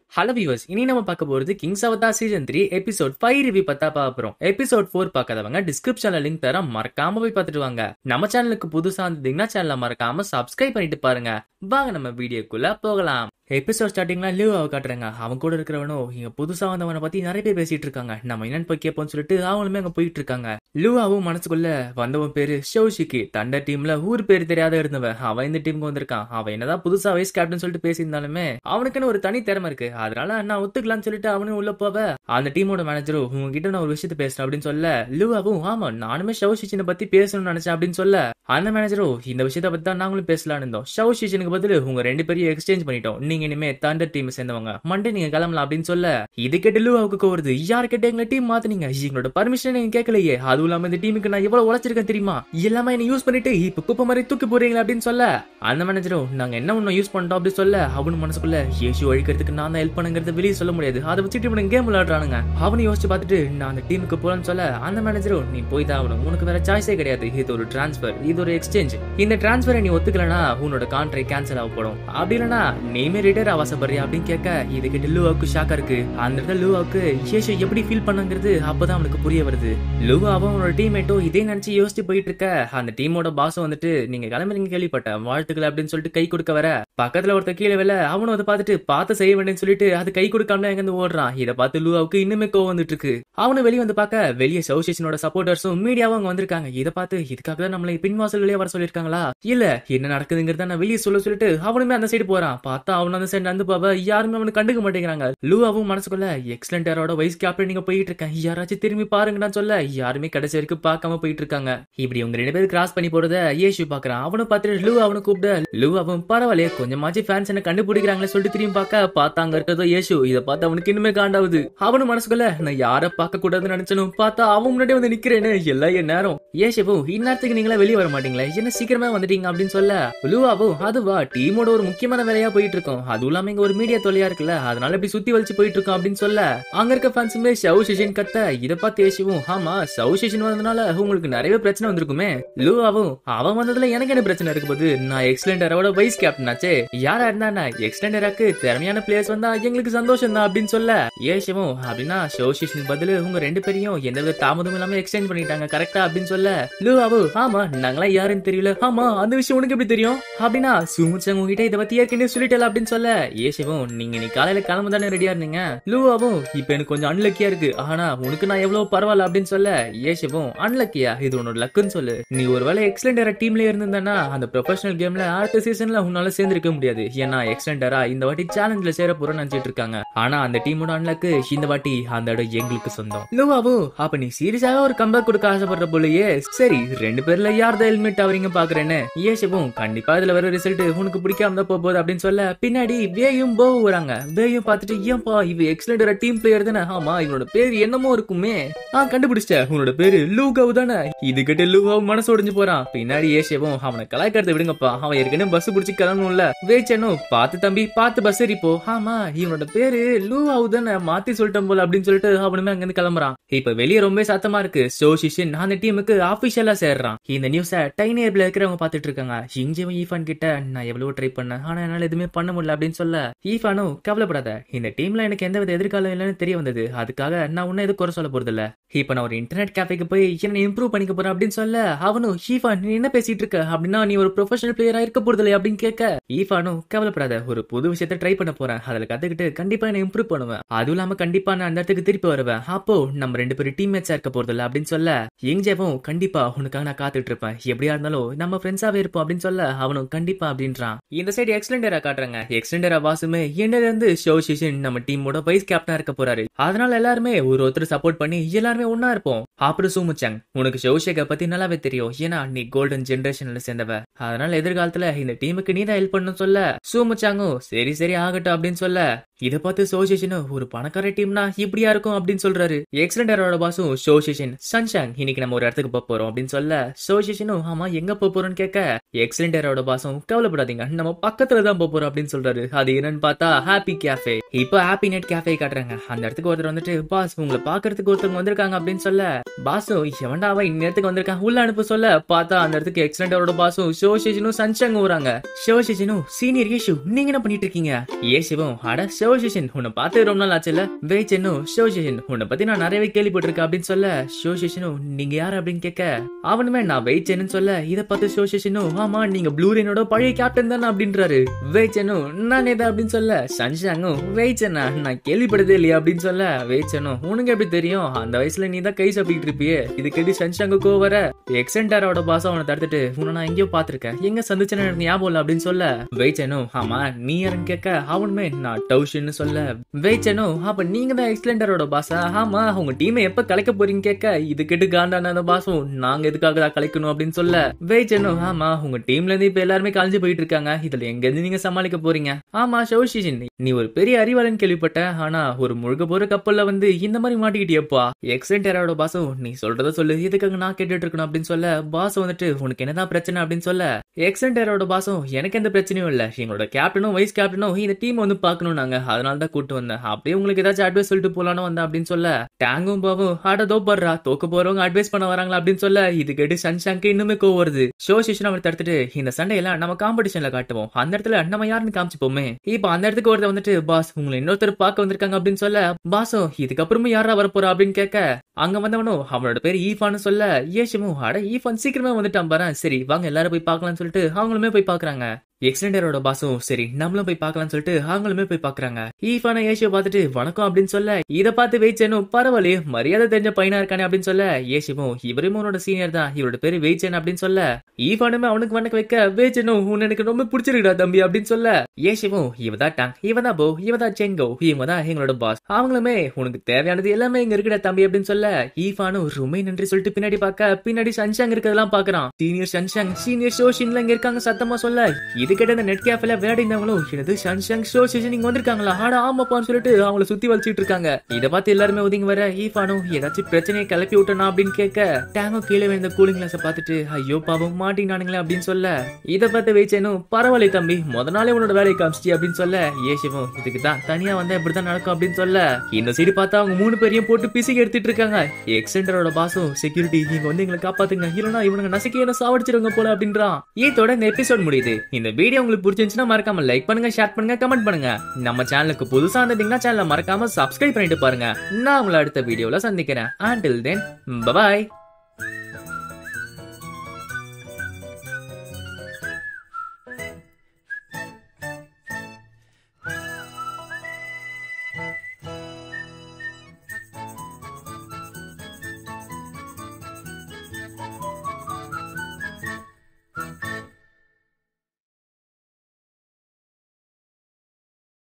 hello viewers இனி நம்ம பார்க்க போறது கிங்ஸ் அவதா season three episode five review பத்தா பார்க்க போறோம் எபிசோட் ஃபோர் பார்க்காதவங்க டிஸ்கிரிப்ஷன்ல லிங்க் தர மறக்காம போய் பார்த்துட்டு வாங்க நம்ம சேனலுக்கு புதுசா இருந்தீங்கன்னா சேனலை மறக்காம சப்ஸ்கிரைப் பண்ணிட்டு பாருங்க வாங்க நம்ம வீடியோக்குள்ள போகலாம் எபிசோட் ஸ்டார்டிங்ல லீவ் அவ காட்டுறாங்க அவன் கூட இருக்கிறவனோ இங்க புதுசா வந்தவனை பத்தி நிறைய பேர் பேசிட்டு இருக்காங்க நம்ம என்னன்னு போய் கேட்போம்னு சொல்லிட்டு அவங்களுமே அங்க போயிட்டு இருக்காங்க லூவாவும் மனசுக்குள்ள வந்தவன் பேரு ஷௌஷிக்கு தண்ட டீம்ல ஊர் பேர் தெரியாத இருந்தவன் அவன் இந்த டீமுக்கு வந்திருக்கான் அவன் என்னதான் புதுசா வைஸ் கேப்டன் சொல்லிட்டு பேசியிருந்தாலுமே அவனுக்குன்னு ஒரு தனி திறமை இருக்கு அதனால நான் ஒத்துக்கலாம்னு சொல்லிட்டு அவனும் உள்ள போவ அந்த டீமோட மேனேஜரும் உங்ககிட்ட நான் ஒரு விஷயத்த பேசுறேன் அப்படின்னு சொல்ல லூவாவும் ஆமா நானுமே ஷௌஷிச்சினை பத்தி பேசணும்னு நினைச்சேன் அப்படின்னு சொல்ல அந்த மேனேஜரும் இந்த விஷயத்த பத்தி தான் நாங்களும் பேசலாம்னு இருந்தோம் ஷௌஷிச்சனுக்கு பதில் உங்க ரெண்டு பேரையும் எக்ஸ்சேஞ்ச் பண்ணிட்டோம் நீங்க இனிமே தண்டர் டீம் சேர்ந்தவங்க மண்டே நீங்க கிளம்பலாம் அப்படின்னு சொல்ல இது கேட்டு லூவாவுக்கு கோருது யார் கிட்ட எங்களை டீம் மாத்துனீங்க எங்களோட பர்மிஷன் நீங்க கேட்கலையே அதுவும் இல்லாம இந்த டீமுக்கு நான் எவ்வளவு உழைச்சிருக்கேன் தெரியுமா எல்லாமே என்ன யூஸ் பண்ணிட்டு இப்ப குப்பை மாதிரி தூக்கி போறீங்களா அப்படின்னு சொல்ல அந்த மேனேஜரும் நாங்க என்ன ஒண்ணு யூஸ் பண்ணிட்டோம் அப்படி சொல்ல அவனு மனசுக்குள்ள ஏசு அழிக்கிறதுக்கு நான் தான் ஹெல்ப் பண்ணுங்கிறது வெளியே சொல்ல முடியாது அதை வச்சுட்டு இவனுக்கு கேம் விளையாடுறானுங்க அவனு யோசிச்சு பார்த்துட்டு நான் அந்த டீமுக்கு போறேன்னு சொல்ல அந்த மேனேஜரும் நீ போய் தான் ஆகணும் உனக்கு வேற சாய்ஸே கிடையாது இது ஒரு டிரான்ஸ்பர் இது ஒரு எக்ஸ்சேஞ்ச் இந்த டிரான்ஸ்பரை நீ ஒத்துக்கலனா உன்னோட கான்ட்ராக்ட் கேன்சல் ஆக போடும் அப்படி இல்லனா நீமே ரிட்டையர் ஆவாசப்படுறியா அப்படின்னு கேட்க இது கிட்ட லூவாவுக்கு ஷாக்கா இருக்கு அந்த இடத்துல லூவாவுக்கு ஏசு எப்படி ஃபீல் பண்ணுங்கிறது அப்பதான் அவனுக்கு புரிய வருது லூவாவும் அவனோட டீம்மேட்டும் இதே நினைச்சு யோசிச்சு போயிட்டு இருக்க அந்த டீமோட பாஸும் வந்துட்டு நீங்க கிளம்புறீங்க கேள்விப்பட்டேன் வாழ்த்துக்கள் அப்படின்னு சொல்லிட்டு கை கொடுக்க வர பக்கத்துல ஒருத்த கீழே வேலை அவனும் அதை பார்த்துட்டு பார்த்து செய்ய வேண்டியன்னு சொல்லிட்டு அது கை கொடுக்காம எங்க ஓடுறான் இதை பார்த்து லூவாவுக்கு இன்னுமே கோவம் வந்துட்டு இருக்கு அவனு வெளியே வந்து பார்க்க வெளியே சவுசேஷனோட சப்போர்ட்டர்ஸும் மீடியாவும் அங்க வந்திருக்காங்க இதை பார்த்து இதுக்காக தான் நம்மளை பின்வாசல் வெளியே வர சொல்லிருக்காங்களா இல்ல என்ன நடக்குதுங்கிறத நான் வெளியே சொல்ல சொல்லிட்டு அவனுமே அந்த சைடு போறான் பார்த்தா அவன் அந்த சைடு நடந்து போவ யாருமே அவனு கண்டுக்க மாட்டேங்கிறாங்க லூவாவும் மனசுக்குள்ள எக்ஸலண்ட் யாரோட வைஸ் கேப்டன் நீங்க போயிட்டு இருக்கேன் யாராச்சும் திரும்பி பாருங்கன்னு சொல்ல யாருமே கடைசி வரைக்கும் பார்க்காம போயிட்டு இருக்காங்க இப்படி உங்க ரெண்டு பேரும் கிராஸ் பண்ணி போறத ஏசு பாக்குறான் அவனும் பார்த்துட்டு லூ அவனு கூப்பிட லூ அவன் பரவாயில்லையே கொஞ்சமாச்சும் ஃபேன்ஸ் என்ன கண்டுபிடிக்கிறாங்களே சொல்லிட்டு திரும்பி பார்க்க பார்த்தா அங்க இருக்கிறதோ ஏசு இதை பார்த்து அவனுக்கு இன்னுமே காண்டாவுது அவனும் மனசுக்குள்ள நான் யார பார்க்க கூடாதுன்னு நினைச்சனும் பார்த்தா அவன் முன்னாடி வந்து நிக்கிறேன்னு எல்லாம் என் நேரம் ஏசவும் இந்நேரத்துக்கு நீங்களா வெளியே வர மாட்டீங்களா என்ன சீக்கிரமா வந்துட்டீங்க அப்படின்னு சொல்ல லூவாவும் அதுவா டீமோட ஒரு முக்கியமான வேலையா போயிட்டு இருக்கோம் அதுவும் இல்லாம இங்க ஒரு மீடியா தொலையா இருக்குல்ல அதனால இப்படி சுத்தி வலிச்சு போயிட்டு இருக்கோம் அப்படின்னு சொல்ல அங்க இருக்க ஃபேன்ஸுமே சவு சிஷன் கத்த இத பார்த்து ஏசிவும் ஆமா சவு சிஷன் வந்ததுனால உங்களுக்கு நிறைய பிரச்சனை வந்திருக்குமே லூவாவும் அவன் வந்ததுல எனக்கு என்ன பிரச்சனை இருக்கு போது நான் எக்ஸலண்டரோட வைஸ் கேப்டன் ஆச்சே யாரா இருந்தா எக்ஸலண்டராக்கு திறமையான பிளேயர்ஸ் வந்தா எங்களுக்கு சந்தோஷம் தான் அப்படின்னு சொல்ல ஏசிவும் அப்படின்னா சவு சிஷனுக்கு பதில் உங்க ரெண்டு பேரையும் எந்தவித தாமதம் இல்லாம எக்ஸ்சேஞ்ச் பண்ணிட்டாங்க கரெக்டா அப்படின்னு சொல்ல லூவாவு ஆமா நாங்களாம் யாருன்னு தெரியல ஆமா அந்த விஷயம் உனக்கு எப்படி தெரியும் அப்படின்னா சுமுச்சங் உங்ககிட்ட இதை பத்தி ஏற்கனவே சொல்லிட்டல அப்படின்னு சொல்ல ஏசிவும் நீங்க நீ காலையில கிளம்ப தானே ரெடியா இருந்தீங்க லூவாவும் இப்ப எனக்கு கொஞ்சம் அன்லக்கியா இருக்கு ஆனா உனக்கு நான் எவ்வளவு பரவாயில்ல அப்படின்னு சொல்ல ஏசிவும் அன்லக்கியா இது உன்னோட லக்குன்னு சொல்லு நீ ஒருவேளை எக்ஸலண்டரா டீம்ல இருந்திருந்தா அந்த ப்ரொஃபஷனல் கேம்ல அடுத்த சீசன்ல உன்னால சேர்ந்திருக்க முடியாது ஏன்னா எக்ஸலண்டரா இந்த வாட்டி சேலஞ்சில் சேர போறோம்னு நினைச்சிட்டு இருக்காங்க ஆனா அந்த டீமோட அன்லக்கு இந்த வாட்டி அந்த இடம் எங்களுக்கு சொந்தம் லூவாவு அப்ப நீ சீரியஸாவே ஒரு கம்பேக் கொடுக்க ஆசைப்படுற போலயே சரி ரெண்டு பேர்ல யார் தான் ஹெல்மெட் ஆவறீங்க பாக்குறேன்னு ஏசவும் கண்டிப்பா இதுல வர ரிசல்ட் உனக்கு பிடிக்காம தான் போக போகுது அப்படின்னு சொல்ல பின்னாடி வேயும் போக வராங்க வேயும் பார்த்துட்டு ஏன்பா இவ எக்ஸலண்டரா டீம் பிளேயர் தானே ஆமா இவனோட பேர் என்னமோ இருக்குமே ஆ கண்டுபிடிச்சிட்ட உன்னோட பேரு லூகாவு தானே இது கிட்ட லூகாவு மனசு உடைஞ்சு போறான் பின்னாடி ஏசவும் அவனை கலாய்க்கிறத விடுங்கப்பா அவன் ஏற்கனவே பஸ் பிடிச்சி கிளம்பணும்ல வேச்சனும் பார்த்து தம்பி பார்த்து பஸ் ஏறிப்போ ஆமா இவனோட பேரு லூவாவு தானே மாத்தி சொல்லிட்டோம் போல அப்படின்னு சொல்லிட்டு அவனுமே அங்க இருந்து கிளம்புறான் இப்ப வெளியே ரொம்ப சத்தமா இருக்கு சோஷிஷன் அந்த டீமுக்கு ஆபிஷியலா சேர்றான் இந்த நியூஸ டைனியர்ல இருக்கிறவங்க பாத்துட்டு இருக்காங்க இங்கேயும் ஈஃபான் கிட்ட நான் எவ்வளவு ட்ரை பண்ணேன் ஆனா என்னால எதுவுமே பண்ண முடியல அப்படின்னு சொல்ல ஈஃபானும் கவலைப்படாத இந்த டீம்ல எனக்கு எந்த வித எதிர்காலம் இல்லைன்னு தெரிய வந்தது அதுக்காக நான் உன்ன எதுவும் குறை சொல்ல போறது இல்ல இப்ப நான் ஒரு இன்டர்நெட் கேஃபேக்கு போய் என்ன இம்ப்ரூவ் பண்ணிக்க போறேன் அப்படின்னு சொல்ல அவனும் ஈஃபான் நீ என்ன பேசிட்டு இருக்க அப்படின்னா நீ ஒரு ப்ரொஃபஷனல் பிளேயரா இருக்க போறது இல்லையா அப்படின்னு கேட்க ஈஃபானும் கவலைப்படாத ஒரு புது விஷயத்த ட்ரை பண்ண போறேன் அதுல கத்துக்கிட்டு கண்டிப்பா என்ன இம்ப்ரூவ் பண்ணுவேன் அதுவும் இல்லாம கண்டிப்பா நான் அந்த இடத்துக்கு திருப்பி வருவேன் அப்போ நம்ம ரெண்டு பேரும் டீம் மேட்சா இருக்க போறது இல்ல அப்படின்னு சொல்ல எங்கேவும் கண்டிப்பா உனக்காக நான் காத்துட்டு இருப்பேன் எப்படியா இருந்தாலும் நம்ம ஃப்ரெண்ட்ஸாவே இருப்போம் அப்படின்னு சொல்ல அவனும் கண்டிப்பா அப்படின்றான் இந்த சைடு எக்ஸலண்டரா காட்டுறாங்க எக்ஸலண்டரா வாசுமே என்னல இருந்து ஷோ சிஷன் நம்ம டீமோட வைஸ் கேப்டனா இருக்க போறாரு அதனால எல்லாருமே ஒரு ஒருத்தர் சப்போர்ட் பண்ணி எல்லாருமே ஒன்னா இருப்போம் அப்புறம் சூமுச்சங் உனக்கு ஷோஷேக பத்தி நல்லாவே தெரியும் ஏன்னா நீ கோல்டன் ஜெனரேஷன்ல சேர்ந்தவ அதனால எதிர்காலத்துல இந்த டீமுக்கு நீ தான் ஹெல்ப் பண்ணணும் சொல்ல சூமுச்சாங்கும் சரி சரி ஆகட்டும் அப்படின்னு சொல்ல இத பார்த்து சோசியேஷனும் ஒரு பணக்கார டீம்னா இப்படியா இருக்கும் அப்படின்னு சொல்றாரு எக்ஸலண்டரோட பாஸும் சோசியேஷன் சன்ஷாங் இன்னைக்கு நம்ம ஒரு இடத்துக்கு போக போறோம் அப்படின்னு சொல்ல சோசியேஷனும் ஆமா எங்க போக போறோம்னு கேட்க எக்ஸலண்டரோட பாஸும் கவலைப்படாதீங்க நம்ம பக்கத்துல தான் போக போறோம் அப்படின்னு சொல்றாரு அது என்னன்னு பார்த்தா ஹாப்பி கேஃபே இப்போ ஹாப்பி நெட் கேஃபே காட்டுறாங்க அந்த இடத்துக்கு ஒருத்தர் வந்துட்டு பாஸ் உங்களை பாக்குறதுக்கு ஒருத்தவங்க வந்திருக்காங்க அப்படின்னு சொல்ல பாஸும் எவன்டாவா இந்த இடத்துக்கு வந்திருக்கான் உள்ள அனுப்ப சொல்ல பார்த்தா அந்த இடத்துக்கு எக்ஸலண்டரோட பாஸும் சிவசேஷனும் சன்சங் வராங்க சிவசேஷனும் சீனியர் ஏஷு நீங்க என்ன பண்ணிட்டு இருக்கீங்க ஏசுவும் அட சிவசேஷன் உன்னை பார்த்து ரொம்ப நாள் ஆச்சுல வேச்சனும் சிவசேஷன் உன்னை பத்தி நான் நிறையவே கேள்விப்பட்டிருக்கேன் அப்படின்னு சொல்ல சிவசேஷனும் நீங்க யாரு அப்படின்னு கேட்க அவனுமே நான் வெயிச்சேன்னு சொல்ல இதை பார்த்து சிவசேஷனும் ஆமா நீங்க ப்ளூரேனோட பழைய கேப்டன் தானே அப்படின்றாரு வேச்சனும் நான் எதா அப்படின்னு சொல்ல சன்ஷாங்கும் வெயிச்சனா நான் கேள்விப்பட்டதே இல்லையா அப்படின்னு சொல்ல வேச்சனும் உனக்கு எப்படி தெரியும் அந்த வயசுல நீ தான் கை சாப்பிட்டு இருப்பியே இது கேட்டு சன்ஷாங்கு கோவர எக்ஸென்டாரோட பாஸ் அவனை தடுத்துட்டு உன்னை நான் எங்கேயோ பாத்திருக்கேன் எங்க சந்திச்சேன்னு எனக்கு ஞாபகம் இல்ல அப்படின்னு சொல்ல வெயிச்சனும் ஆமா நீ யாருன்னு கேட்க அவனுமே நான் டவுஷன்னு சொல்ல வெயிச்சனும் அப்ப நீங்க தான் எக்ஸலண்டரோட பாஸா ஆமா உங்க டீமை எப்ப கலைக்க போறீங்க கேட்க இது கேட்டு காண்டான அந்த பாஸும் நாங்க எதுக்காக தான் கலைக்கணும் அப்படின்னு சொல்ல வெயிச்சனும் ஆமா உங்க டீம்ல இருந்து இப்ப எல்லாருமே கலைஞ்சு போயிட்டு இருக்காங்க இதுல எங்க இருந்து நீங்க சமாளிக்க போறீங்க ஆமா ஷோஷிஷன் நீ ஒரு பெரிய அறிவாளன் கேள்விப்பட்ட ஆனா ஒரு முழுக்க போற கப்பல்ல வந்து இந்த மாதிரி மாட்டிக்கிட்டியப்பா எக்ஸலண்டரோட பாஸும் நீ சொல்றத சொல்லு இதுக்காக நான் கேட்டுட்டு இருக்கணும் அப்படின்னு சொல்ல பாஸ் வந்துட்டு உனக்கு என்னதான் பிரச்சனை அப்படின்னு சொல்ல எக்ஸலண்டரோட பாஸும் எனக்கு எந்த பிரச்சனையும் இல்ல எங்களோட கேப்டனும் வைஸ் கேப்டனும் இந்த டீம் வந்து பாக்கணும் நாங்க அதனால தான் கூட்டு வந்தேன் அப்படியே உங்களுக்கு ஏதாச்சும் அட்வைஸ் சொல்லிட்டு போலான்னு வந்தேன் அப்படின்னு சொல்ல டேங்கும் பாவும் ஆட தோப்படுறா தோக்க போறவங்க அட்வைஸ் பண்ண வராங்களா அப்படின்னு சொல்ல இது கேட்டு சன்ஷாங்க்கு இன்னுமே கோவம் வருது ஷோ சிஷன் அவனை தடுத்துட்டு இந்த சண்டையெல்லாம் நம்ம காம்படிஷன்ல காட்டுவோம் அந்த இடத்துல நம்ம யாருன்னு காமிச்சுப்போமே இப்போ அந்த இடத்துக்கு ஒருத்தர் வந்துட்டு பாஸ் உங்களை இன்னொருத்தர் பார்க்க வந்திருக்காங்க அப்படின்னு சொல்ல பாஸோ இதுக்கப்புறமும் யாரா வரப்போறா அப்படின்னு கேட்க அங்க வந்தவனும் அவனோட பேர் ஈஃபான்னு சொல்ல ஏஷமும் அட ஈஃபான் சீக்கிரமே வந்துட்டான் பாரு சரி வாங்க எல்லாரும் போய் பார்க்கலாம்னு சொல்லிட்டு அவங்களுமே போய் பாக்குறாங்க எக்ஸலண்டரோட பாஸும் சரி நம்மளும் போய் பார்க்கலாம்னு சொல்லிட்டு அவங்களுமே போய் பாக்குறாங்க ஈஃபான ஏஷியை பார்த்துட்டு வணக்கம் அப்படின்னு சொல்ல இதை பார்த்து வெயிச்சனும் பரவாயில்லையே மரியாதை தெரிஞ்ச பையனா இருக்கானே அப்படின்னு சொல்ல ஏஷிவும் இவரும் உன்னோட சீனியர் தான் இவரோட பேரு வெயிச்சன் அப்படின்னு சொல்ல ஈஃபானுமே அவனுக்கு வணக்கம் வைக்க வேச்சனும் உன்னை எனக்கு ரொம்ப பிடிச்சிருக்குடா தம்பி அப்படின்னு சொல்ல ஏஷிவும் இவதான் டாங் இவதான் போ இவதான் செங்கோ இவங்க தான் எங்களோட பாஸ் அவங்களுமே உனக்கு தேவையானது எல்லாமே இங்க இருக்குடா தம்பி அப்படின்னு சொல்ல ஈஃபானும் ரொம்ப நன்றி சொல்லிட்டு பின்னாடி பார்க்க பின்னாடி சன்ஷாங் இருக்கிறதெல்லாம் பாக்குறான் சீனியர் சன்ஷாங் சீனியர் ஷோஷின்ல இங்க இருக்காங்க சத்தமா சொல்ல இது கேட்ட இந்த நெட் கேஃப்ல விளையாடினவங்களும் எனது சன்ஷாங் ஷோ சீசன் இங்க வந்திருக்காங்களா ஆட ஆமாப்பான்னு சொல்லிட்டு அவங்கள சுத்தி வலிச்சிட்டு இருக்காங்க இத பார்த்து எல்லாருமே ஒதுங்கி வர ஈஃபானும் ஏதாச்சும் பிரச்சனையை கிளப்பி விட்டனா அப்படின்னு கேட்க டேங்கோ கீழே விழுந்த கூலிங் கிளாஸ பார்த்துட்டு ஐயோ பாவம் மாட்டினானுங்களே அப்படின்னு சொல்ல இத பார்த்து வெயிச்சனும் பரவாயில்லை தம்பி முத நாளே உன்னோட வேலையை காமிச்சிட்டி அப்படின்னு சொல்ல ஏசிவும் இதுக்கு தான் தனியா வந்தா இப்படிதான் நடக்கும் அப்படின்னு சொல்ல இந்த சைடு பார்த்தா அவங்க மூணு பேரையும் போட்டு பிசிக்கு எடுத்துட்டு இருக்காங்க எக்ஸென்டரோட பாஸும் செக்யூரிட்டி நீங்க வந்து எங்களை காப்பாத்துங்க இல்லனா இவனுங்க நசுக்கி என்ன சாவடிச்சிருங்க போல அப்படின்றான் இதோட இந்த எபிசோட் முடியுது இந்த வீடியோ உங்களுக்கு பிடிச்சிருந்துச்சுன்னா மறக்காம லைக் பண்ணுங்க ஷேர் பண்ணுங்க கமெண்ட் பண்ணுங்க நம்ம சேனலுக்கு புதுசா இருந்தீங்கன்னா சேனலை மறக்காம சப்ஸ்கிரைப் பண்ணிட்டு பாருங்க நான் உங்களை அடுத்த வீடியோல சந்திக்கிறேன் until then bye bye